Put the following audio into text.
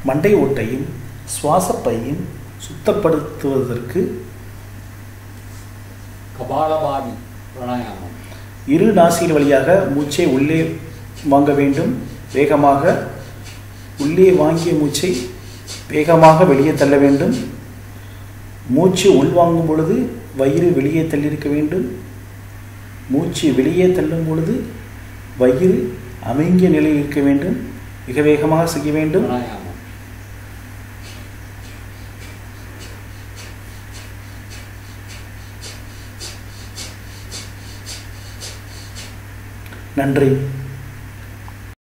மண்டை ஓட்டையும் சுவாசப்பையும் சுத்தப்படுத்துவதற்கு கபாலபாதி பிராணாயாமம் இரு நாசிகள் வழியாக மூச்சை உள்ளே வாங்க வேண்டும் வேகமாக உள்ளே வாங்கிய மூச்சை வேகமாக வெளியே தள்ள வேண்டும் மூச்சு உள்வாங்கும் பொழுது வயிறு வெளியே தள்ளியிருக்க வேண்டும் மூச்சு வெளியே தள்ளும் பொழுது வயிறு அமைங்கிய நிலையில் இருக்க வேண்டும் மிக வேகமாக செய்ய வேண்டும் பிராணாயாமம் நன்றி